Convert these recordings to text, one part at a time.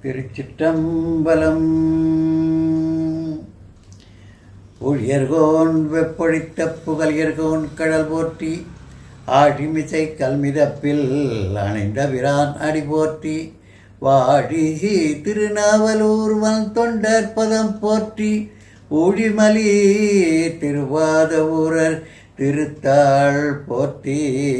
திருச்சிற்றம்பலம் ஊழியர்கோன் வெப்பொழித்த புகழியர்கோன் கடல் போற்றி ஆழிமிசை கல்மிதப்பில் அணைந்த விரான் அடி போற்றி வாழி திருநாவலூர் வன் தொண்டர் பதம் போற்றி ஊழிமலி திருவாத ஊரர் திருத்தாள் போற்றி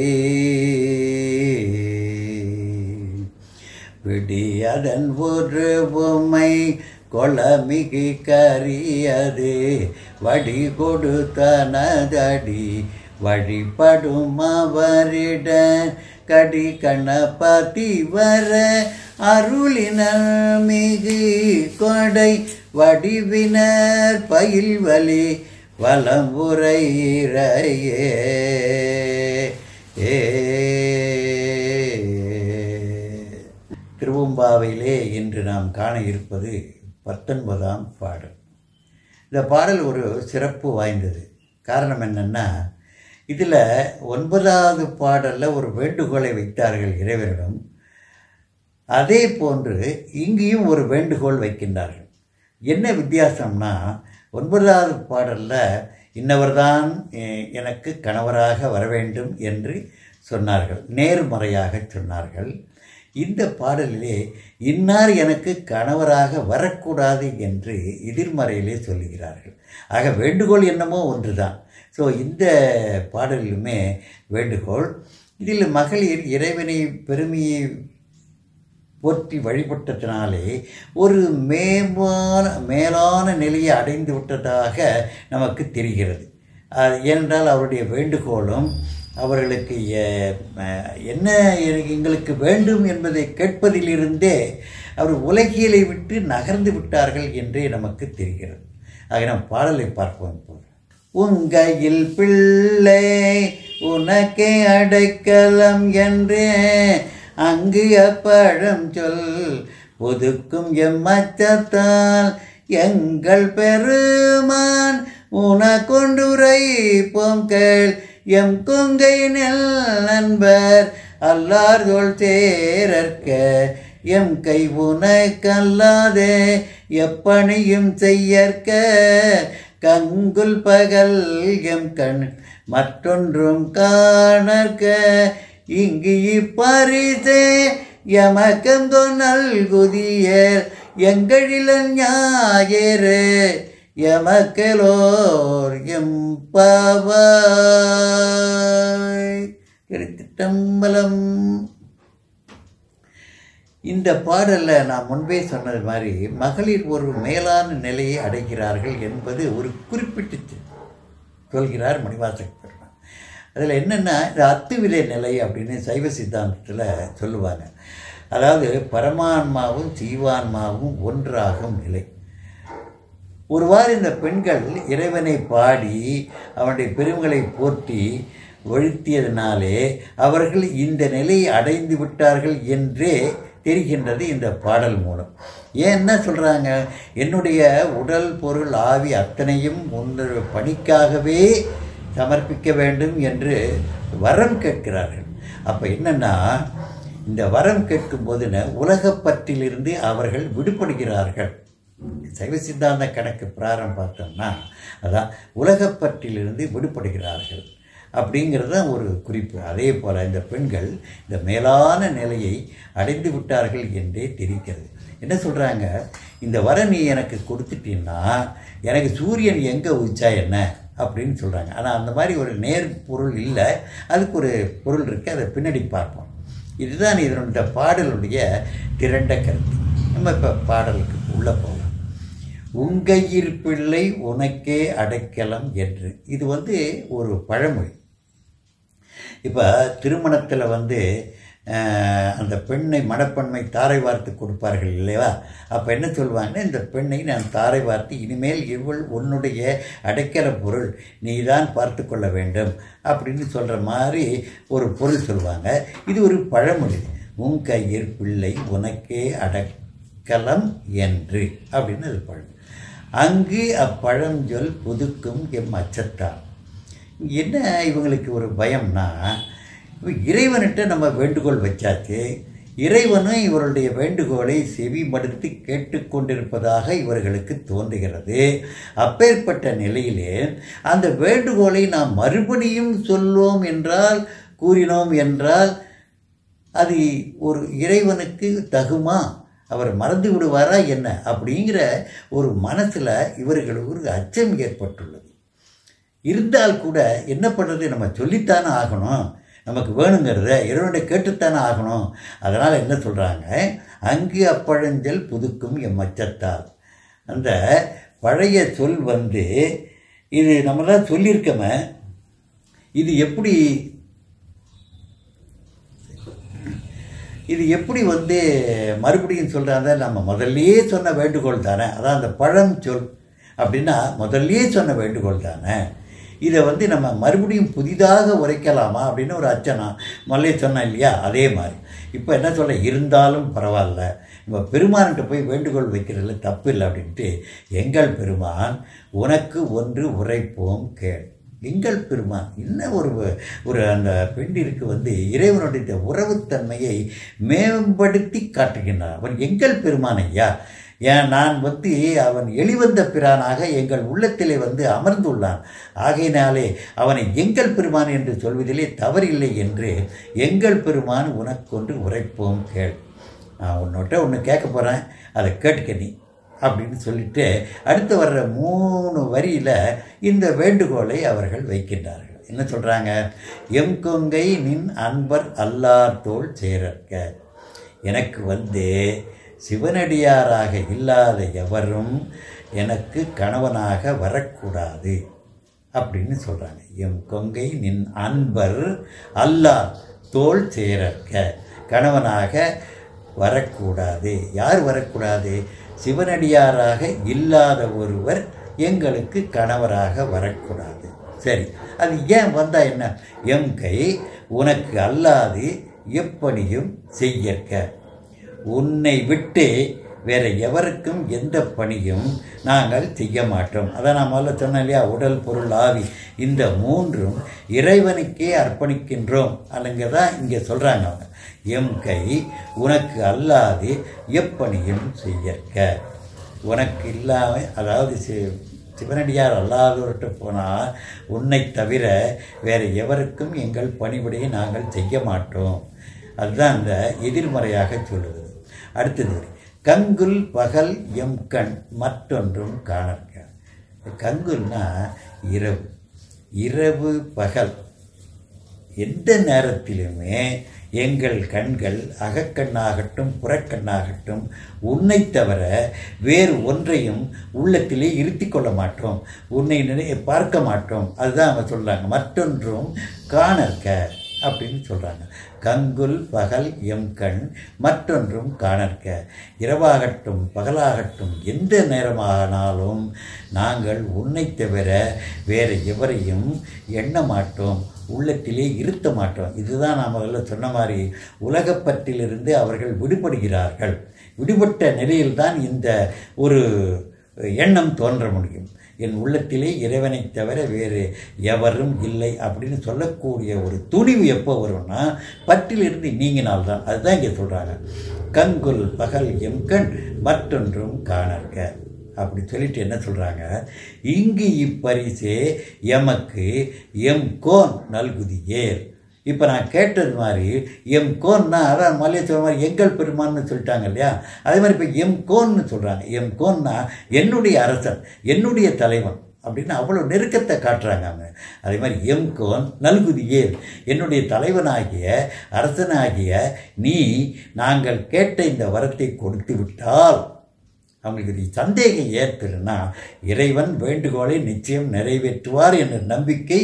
விடியதன் ஒரு பொம்மை கொளமிகு கரியது வடி கொடுத்தனதடி வழிபடும் அவரிட கடி கணபதி வர அருளினர் மிகு கொடை வடிவினர் பயில் வலி வலம்புரை இறையே ஏ திருவம்பாவையிலே இன்று நாம் காண இருப்பது பத்தொன்பதாம் பாடல் இந்த பாடல் ஒரு சிறப்பு வாய்ந்தது காரணம் என்னென்னா இதில் ஒன்பதாவது பாடலில் ஒரு வேண்டுகோளை வைத்தார்கள் இறைவனிடம் அதே போன்று இங்கேயும் ஒரு வேண்டுகோள் வைக்கின்றார்கள் என்ன வித்தியாசம்னா ஒன்பதாவது பாடலில் இன்னவர்தான் எனக்கு கணவராக வர வேண்டும் என்று சொன்னார்கள் நேர்மறையாக சொன்னார்கள் இந்த பாடலிலே இன்னார் எனக்கு கணவராக வரக்கூடாது என்று எதிர்மறையிலே சொல்லுகிறார்கள் ஆக வேண்டுகோள் என்னமோ ஒன்றுதான் ஸோ இந்த பாடலிலுமே வேண்டுகோள் இதில் மகளிர் இறைவனை பெருமையை போற்றி வழிபட்டதினாலே ஒரு மேலான மேலான நிலையை அடைந்து விட்டதாக நமக்கு தெரிகிறது ஏனென்றால் அவருடைய வேண்டுகோளும் அவர்களுக்கு என்ன எங்களுக்கு வேண்டும் என்பதை கேட்பதிலிருந்தே அவர் உலகியலை விட்டு நகர்ந்து விட்டார்கள் என்றே நமக்கு தெரிகிறது ஆக நாம் பாடலை பார்ப்போம் இப்போது உங்கையில் பிள்ளை உனக்கே அடைக்கலம் என்றே அங்கு அப்பழம் சொல் ஒதுக்கும் எம்மச்சத்தால் எங்கள் பெருமான் உனக்கொண்டுரைப்போம் கேள் எம் கொங்கை நெல் நண்பர் அல்லார்தோள் தேரற்க எம் கை உனக்கல்லாதே எப்பணியும் செய்யற்க கங்குல் பகல் எம் கண் மற்றொன்றும் காணற்க இங்கு இப்பரிசே எமக்கங்கோ நல்குதியர் எங்களில் ஞாயிறு எமக்கலோர் எம்பவாய் திருத்தம்பலம் இந்த பாடலில் நான் முன்பே சொன்னது மாதிரி மகளிர் ஒரு மேலான நிலையை அடைகிறார்கள் என்பது ஒரு குறிப்பிட்டு சொல்கிறார் மணிவாசக பெருமான் அதில் என்னென்னா இந்த அத்துவிலை நிலை அப்படின்னு சைவ சித்தாந்தத்தில் சொல்லுவாங்க அதாவது பரமான்மாவும் ஜீவான்மாவும் ஒன்றாகும் நிலை ஒருவாறு இந்த பெண்கள் இறைவனை பாடி அவனுடைய பெருமைகளை போற்றி ஒழுத்தியதினாலே அவர்கள் இந்த நிலையை அடைந்து விட்டார்கள் என்றே தெரிகின்றது இந்த பாடல் மூலம் ஏன் என்ன சொல்கிறாங்க என்னுடைய உடல் பொருள் ஆவி அத்தனையும் ஒன்று பணிக்காகவே சமர்ப்பிக்க வேண்டும் என்று வரம் கேட்கிறார்கள் அப்போ என்னென்னா இந்த வரம் கேட்கும்போது உலகப்பற்றிலிருந்து அவர்கள் விடுபடுகிறார்கள் சைவ சித்தாந்த கணக்கு பிராரம் பார்த்தோம்னா அதான் உலகப்பற்றிலிருந்து விடுபடுகிறார்கள் அப்படிங்கிறது தான் ஒரு குறிப்பு அதே போல் இந்த பெண்கள் இந்த மேலான நிலையை அடைந்து விட்டார்கள் என்றே தெரிகிறது என்ன சொல்கிறாங்க இந்த வர நீ எனக்கு கொடுத்துட்டீன்னா எனக்கு சூரியன் எங்கே உச்சா என்ன அப்படின்னு சொல்கிறாங்க ஆனால் அந்த மாதிரி ஒரு நேர் பொருள் இல்லை அதுக்கு ஒரு பொருள் இருக்குது அதை பின்னாடி பார்ப்போம் இதுதான் இதனுடைய பாடலுடைய திரண்ட கருத்து நம்ம இப்போ பாடலுக்கு உள்ளே போகலாம் உங்கையிற் பிள்ளை உனக்கே அடைக்கலம் என்று இது வந்து ஒரு பழமொழி இப்போ திருமணத்தில் வந்து அந்த பெண்ணை மணப்பெண்மை தாரை வார்த்து கொடுப்பார்கள் இல்லையா அப்போ என்ன சொல்லுவாங்கன்னா இந்த பெண்ணை நான் தாரை வார்த்து இனிமேல் இவள் உன்னுடைய அடைக்கல பொருள் நீ தான் பார்த்து கொள்ள வேண்டும் அப்படின்னு சொல்கிற மாதிரி ஒரு பொருள் சொல்லுவாங்க இது ஒரு பழமொழி உன் கையில் பிள்ளை உனக்கே அடைக்கலம் என்று அப்படின்னு அது பழம் அங்கு அப்பழஞ்சொல் புதுக்கும் எம் அச்சத்தான் என்ன இவங்களுக்கு ஒரு பயம்னா இறைவன்கிட்ட நம்ம வேண்டுகோள் வச்சாச்சு இறைவனும் இவருடைய வேண்டுகோளை செவிமடுத்து கேட்டுக்கொண்டிருப்பதாக இவர்களுக்கு தோன்றுகிறது அப்பேற்பட்ட நிலையிலே அந்த வேண்டுகோளை நாம் மறுபடியும் சொல்வோம் என்றால் கூறினோம் என்றால் அது ஒரு இறைவனுக்கு தகுமா அவர் மறந்து விடுவாரா என்ன அப்படிங்கிற ஒரு மனசில் இவர்களுக்கு ஒரு அச்சம் ஏற்பட்டுள்ளது இருந்தால் கூட என்ன பண்ணுறது நம்ம சொல்லித்தானே ஆகணும் நமக்கு வேணுங்கிறத இறைவனை கேட்டுத்தானே ஆகணும் அதனால் என்ன சொல்கிறாங்க அங்கு அப்பழஞ்சல் புதுக்கும் எம் அச்சத்தால் அந்த பழைய சொல் வந்து இது நம்ம தான் சொல்லியிருக்கோமே இது எப்படி இது எப்படி வந்து மறுபடியும் சொல்கிறாங்க நம்ம முதல்லயே சொன்ன வேண்டுகோள் தானே அதான் அந்த பழம் சொல் அப்படின்னா முதல்லயே சொன்ன வேண்டுகோள் தானே இதை வந்து நம்ம மறுபடியும் புதிதாக உரைக்கலாமா அப்படின்னு ஒரு அச்சனா முதல்ல சொன்னேன் இல்லையா அதே மாதிரி இப்போ என்ன சொல்ல இருந்தாலும் பரவாயில்ல நம்ம பெருமான்கிட்ட போய் வேண்டுகோள் வைக்கிறதுல தப்பு இல்லை அப்படின்ட்டு எங்கள் பெருமான் உனக்கு ஒன்று உரைப்போம் கேள் எங்கள் பெருமான் என்ன ஒரு ஒரு அந்த பெண்டிற்கு வந்து இறைவனுடைய உறவுத்தன்மையை மேம்படுத்தி காட்டுகின்றான் அவன் எங்கள் பெருமான் ஐயா ஏன் நான் வந்து அவன் எளிவந்த பிரானாக எங்கள் உள்ளத்திலே வந்து அமர்ந்துள்ளான் ஆகையினாலே அவனை எங்கள் பெருமான் என்று சொல்வதிலே தவறில்லை என்று எங்கள் பெருமான் உனக்கொன்று உரைப்போம் கேள் நான் உன்னோட்ட ஒன்று கேட்க போகிறேன் அதை கேட்டுக்க நீ அப்படின்னு சொல்லிட்டு அடுத்து வர்ற மூணு வரியில் இந்த வேண்டுகோளை அவர்கள் வைக்கின்றார்கள் என்ன சொல்கிறாங்க எம் கொங்கை நின் அன்பர் அல்லார் தோல் சேரற்க எனக்கு வந்து சிவனடியாராக இல்லாத எவரும் எனக்கு கணவனாக வரக்கூடாது அப்படின்னு சொல்கிறாங்க எம் கொங்கை நின் அன்பர் அல்லார் தோல் சேரற்க கணவனாக வரக்கூடாது யார் வரக்கூடாது சிவனடியாராக இல்லாத ஒருவர் எங்களுக்கு கணவராக வரக்கூடாது சரி அது ஏன் வந்தால் என்ன எம் கை உனக்கு அல்லாது எப்படியும் செய்யற்க உன்னை விட்டு வேற எவருக்கும் எந்த பணியும் நாங்கள் செய்ய மாட்டோம் அதான் நான் முதல்ல சொன்னேன் இல்லையா உடல் பொருள் ஆவி இந்த மூன்றும் இறைவனுக்கே அர்ப்பணிக்கின்றோம் அல்லங்க தான் இங்கே சொல்கிறாங்க அவங்க எம் கை உனக்கு அல்லாது எப்பணியும் செய்யற்க உனக்கு இல்லாமல் அதாவது சி சிவனடியார் அல்லாதவர்கிட்ட போனால் உன்னை தவிர வேறு எவருக்கும் எங்கள் பணிவிடையை நாங்கள் செய்ய மாட்டோம் அதுதான் அந்த எதிர்மறையாக சொல்லுவது அடுத்தது கங்குல் பகல் எம் கண் மற்றொன்றும் காணற்க கங்குல்னா இரவு இரவு பகல் எந்த நேரத்திலுமே எங்கள் கண்கள் அகக்கண்ணாகட்டும் புறக்கண்ணாகட்டும் உன்னை தவிர வேறு ஒன்றையும் உள்ளத்திலே இருத்தி கொள்ள மாட்டோம் உன்னை நினை பார்க்க மாட்டோம் அதுதான் அவங்க சொல்கிறாங்க மற்றொன்றும் காணற்க அப்படின்னு சொல்கிறாங்க கங்குல் பகல் எம் கண் மற்றொன்றும் காணற்க இரவாகட்டும் பகலாகட்டும் எந்த நேரமானாலும் நாங்கள் உன்னை தவிர வேறு எவரையும் எண்ண மாட்டோம் உள்ளத்திலே இருத்த மாட்டோம் இதுதான் நான் முதல்ல சொன்ன மாதிரி உலகப்பற்றிலிருந்து அவர்கள் விடுபடுகிறார்கள் விடுபட்ட நிலையில்தான் இந்த ஒரு எண்ணம் தோன்ற முடியும் என் உள்ளத்திலே இறைவனை தவிர வேறு எவரும் இல்லை அப்படின்னு சொல்லக்கூடிய ஒரு துணிவு எப்போ வரும்னா பற்றிலிருந்து நீங்கினால்தான் அதுதான் இங்கே சொல்கிறாங்க கங்குல் பகல் எம் கண் மற்றொன்றும் காணற்க அப்படி சொல்லிட்டு என்ன சொல்கிறாங்க இங்கு இப்பரிசே எமக்கு எம் கோன் நல்குதியேர் இப்போ நான் கேட்டது மாதிரி எம் கோன்னா அதான் மல்லிகை சொல்ற மாதிரி எங்கள் பெருமான்னு சொல்லிட்டாங்க இல்லையா அதே மாதிரி இப்போ எம் கோன்னு சொல்கிறாங்க எம் கோன்னா என்னுடைய அரசன் என்னுடைய தலைவன் அப்படின்னு அவ்வளோ நெருக்கத்தை காட்டுறாங்க அவங்க அதே மாதிரி எம் கோன் நல்குதியே என்னுடைய தலைவனாகிய அரசனாகிய நீ நாங்கள் கேட்ட இந்த வரத்தை கொடுத்து விட்டால் அவங்களுக்கு இது சந்தேகம் ஏற்படுன்னா இறைவன் வேண்டுகோளை நிச்சயம் நிறைவேற்றுவார் என்ற நம்பிக்கை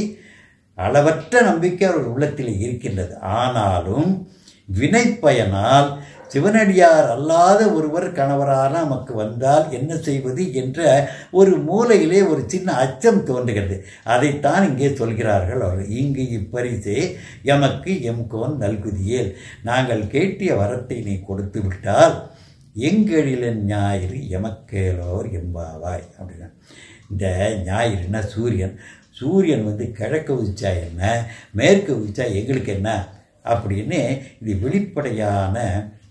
அளவற்ற நம்பிக்கை அவர் உள்ளத்தில் இருக்கின்றது ஆனாலும் வினைப்பயனால் சிவனடியார் அல்லாத ஒருவர் கணவராக நமக்கு வந்தால் என்ன செய்வது என்ற ஒரு மூலையிலே ஒரு சின்ன அச்சம் தோன்றுகிறது அதைத்தான் இங்கே சொல்கிறார்கள் அவர் இங்கு இப்பரிசே எமக்கு எம்கோன் நல்குதியேல் நாங்கள் கேட்டிய வரத்தை நீ கொடுத்து விட்டால் எங்களின் ஞாயிறு எமக்கேலோர் எம்பாவாய் அப்படின்னா இந்த ஞாயிறுனா சூரியன் சூரியன் வந்து கிழக்கு உதிச்சா என்ன மேற்கு உதிச்சா எங்களுக்கு என்ன அப்படின்னு இது வெளிப்படையான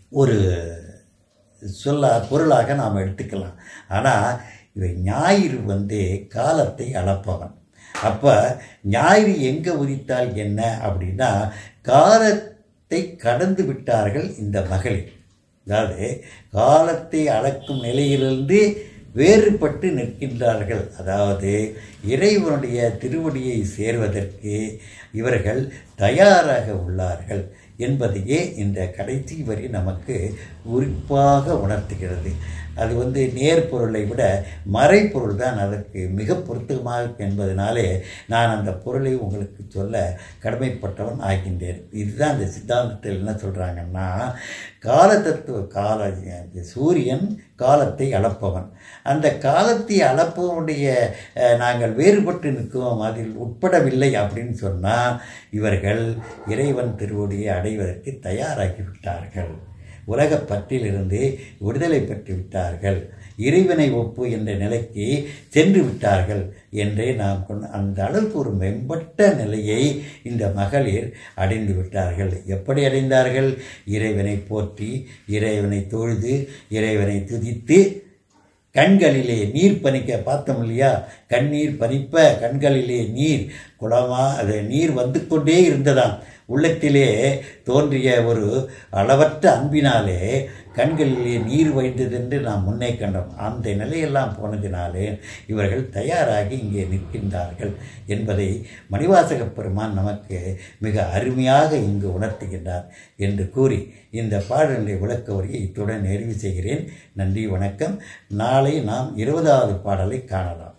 ஒரு சொல்ல பொருளாக நாம் எடுத்துக்கலாம் ஆனால் இவன் ஞாயிறு வந்து காலத்தை அளப்பவன் அப்போ ஞாயிறு எங்கே உதித்தால் என்ன அப்படின்னா காலத்தை கடந்து விட்டார்கள் இந்த மகளிர் அதாவது காலத்தை அளக்கும் நிலையிலிருந்து வேறுபட்டு நிற்கின்றார்கள் அதாவது இறைவனுடைய திருவடியை சேர்வதற்கு இவர்கள் தயாராக உள்ளார்கள் என்பதையே இந்த கடைசி வரி நமக்கு குறிப்பாக உணர்த்துகிறது அது வந்து நேர்பொருளை விட மறைப்பொருள் தான் அதற்கு மிக பொருத்தமாக என்பதனாலே நான் அந்த பொருளை உங்களுக்கு சொல்ல கடமைப்பட்டவன் ஆகின்றேன் இதுதான் இந்த சித்தாந்தத்தில் என்ன சொல்கிறாங்கன்னா கால தத்துவ கால சூரியன் காலத்தை அளப்பவன் அந்த காலத்தை அளப்பவனுடைய அஹ், நாங்கள் வேறுபட்டு நிற்கும் அதில் உட்படவில்லை அப்படின்னு சொன்னால் இவர்கள் இறைவன் திருவடியை அடைவதற்கு தயாராகி விட்டார்கள் உலகப் பற்றிலிருந்து விடுதலை பெற்று விட்டார்கள் இறைவனை ஒப்பு என்ற நிலைக்கு சென்று விட்டார்கள் என்றே நாம் கொண்ட அந்த அளவுக்கு ஒரு மேம்பட்ட நிலையை இந்த மகளிர் அடைந்து விட்டார்கள் எப்படி அடைந்தார்கள் இறைவனை போற்றி இறைவனை தொழுது இறைவனை துதித்து கண்களிலே நீர் பனிக்க பார்த்தோம் இல்லையா கண்ணீர் பனிப்ப கண்களிலே நீர் குளமா அது நீர் வந்து கொண்டே இருந்ததாம் உள்ளத்திலே தோன்றிய ஒரு அளவற்ற அன்பினாலே கண்களிலே நீர் வைத்ததென்று நாம் முன்னே கண்டோம் அந்த நிலையெல்லாம் போனதினாலே இவர்கள் தயாராகி இங்கே நிற்கின்றார்கள் என்பதை மணிவாசகப் பெருமான் நமக்கு மிக அருமையாக இங்கு உணர்த்துகின்றார் என்று கூறி இந்த பாடலை விளக்க உரையை இத்துடன் நிறைவு செய்கிறேன் நன்றி வணக்கம் நாளை நாம் இருபதாவது பாடலை காணலாம்